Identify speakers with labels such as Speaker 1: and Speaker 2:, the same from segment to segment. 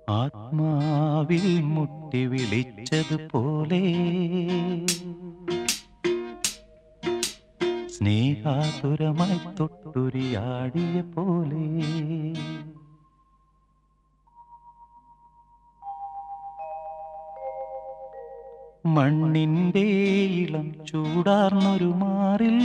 Speaker 1: ആത്മാവിൽ മുട്ടി വിളിച്ചതുപോലെ സ്നേഹാതുരമായി തൊട്ടുരിയാടിയ പോലെ മണ്ണിന്റെ ഇളം ചൂടാർന്നൊരു മാറിൽ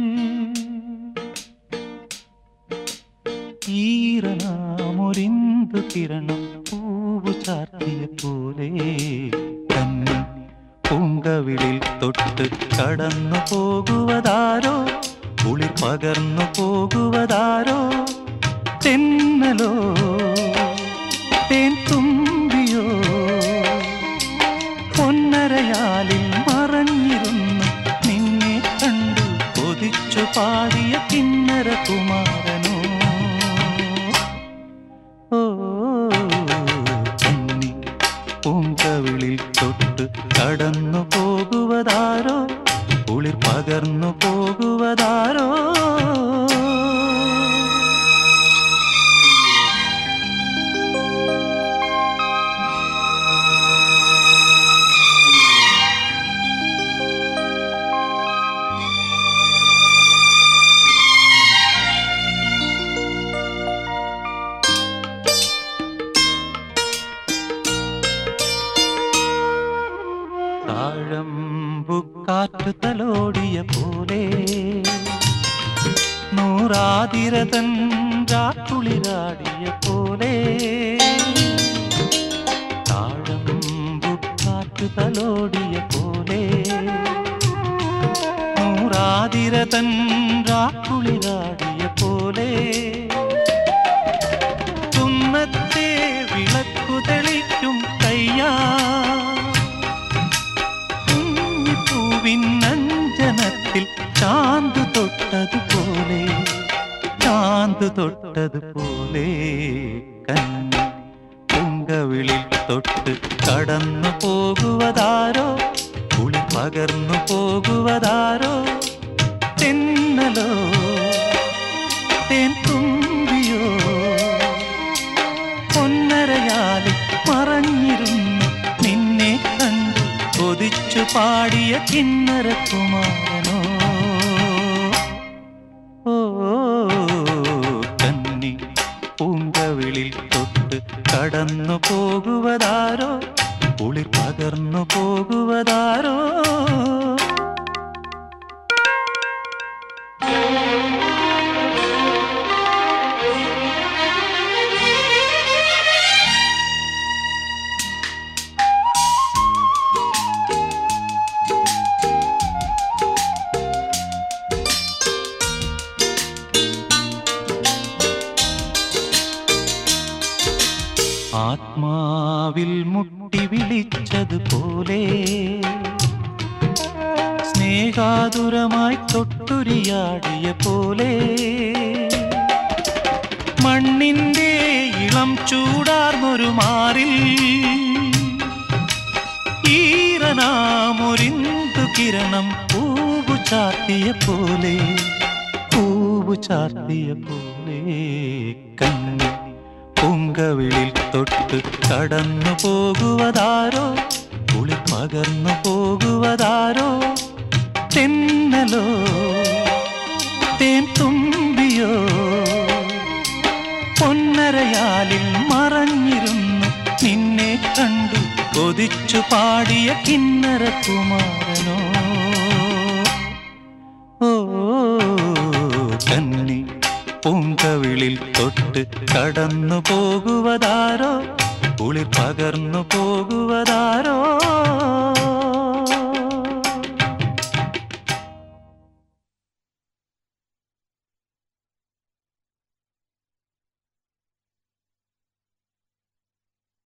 Speaker 1: ഈറനാമൊരിന്തു കിരണം പൂവു ചാർത്തിയ പോലെ തന്നെ പൂങ്കവിളിൽ തൊട്ട് കടന്നു പോകുവതാരോ കുളിർ പകർന്നു പോകുവതാരോ തെന്നലോ തേൻ തുമ്പിയോ പൊന്നരയാലിൽ മറഞ്ഞിരുന്നു നിന്നെ കണ്ടു കൊതിച്ചു പാടിയ കിന്നര കുമാരനോ ഓ കന്നി പൂങ്കവിളിൽ തൊട്ട് കടന്നു പോകുവതാരോ കുളിർ പകർന്നു പോകുവതാരോ താഴമ്പുക്കാറ്റു തലോടിയ പോലെ നൂറാതിരതൻ രാക്കുളിരാടിയ പോലെ താഴമ്പുക്കാറ്റു തലോടിയ പോലെ നൂറാതിരതൻ രാക്കുളിരാടിയ പോലെ കുന്നത്തെ വിളക്കു തെളിക്കും കയ്യാ പൂവിനഞ്ജനത്തിൽ ചാന്ത് തൊട്ടതുപോലെ ചാന്ത് തൊട്ടതുപോലെ കന്നി പൂങ്കവിളിൽ തൊട്ട് കടന്നു പോകുവതാരോ കുളി പകർന്നു പോകുവതാരോ തെന്നലോ തേൻ തുമ്പിയോ പൊന്നരയാലിൽ മറഞ്ഞിരുന്നു നിന്നെ കണ്ടു കൊതിച്ചു പാടിയ കിന്നര കുമാരനോ ഓ കന്നി പൂങ്കവിളിൽ തൊട്ട് കടന്നു പോകുവതാരോ കുളിർ പകർന്നു പോകുവതാരോ ആത്മാവിൽ മുട്ടി വിളിച്ചതുപോലെ സ്നേഹാതുരമായി തൊട്ടുരിയാടിയ പോലെ മണ്ണിന്റെ ഇളം ചൂടാർന്നൊരു മാറിൽ ഈറനാമൊരിന്തു കിരണം പൂവു ചാർത്തിയ പോലെ പൂവു ചാർത്തിയ പോലെ കണ്ണി പൂങ്കവിളിൽ തൊട്ട് കടന്നു പോകുവതാരോ കുളി പകർന്നു പോകുവതാരോ തെന്നലോ തേൻ തുമ്പിയോ പൊന്നരയാലിൽ മറഞ്ഞിരുന്നു നിന്നെ കണ്ടു കൊതിച്ചു പാടിയ കിന്നര കുമാരനോ ഓ കന്നി പൂങ്കവിളിൽ തൊട്ട് കടന്നു പോകുവതാരോ കുളിർ പകർന്നു പോകുവതാരോ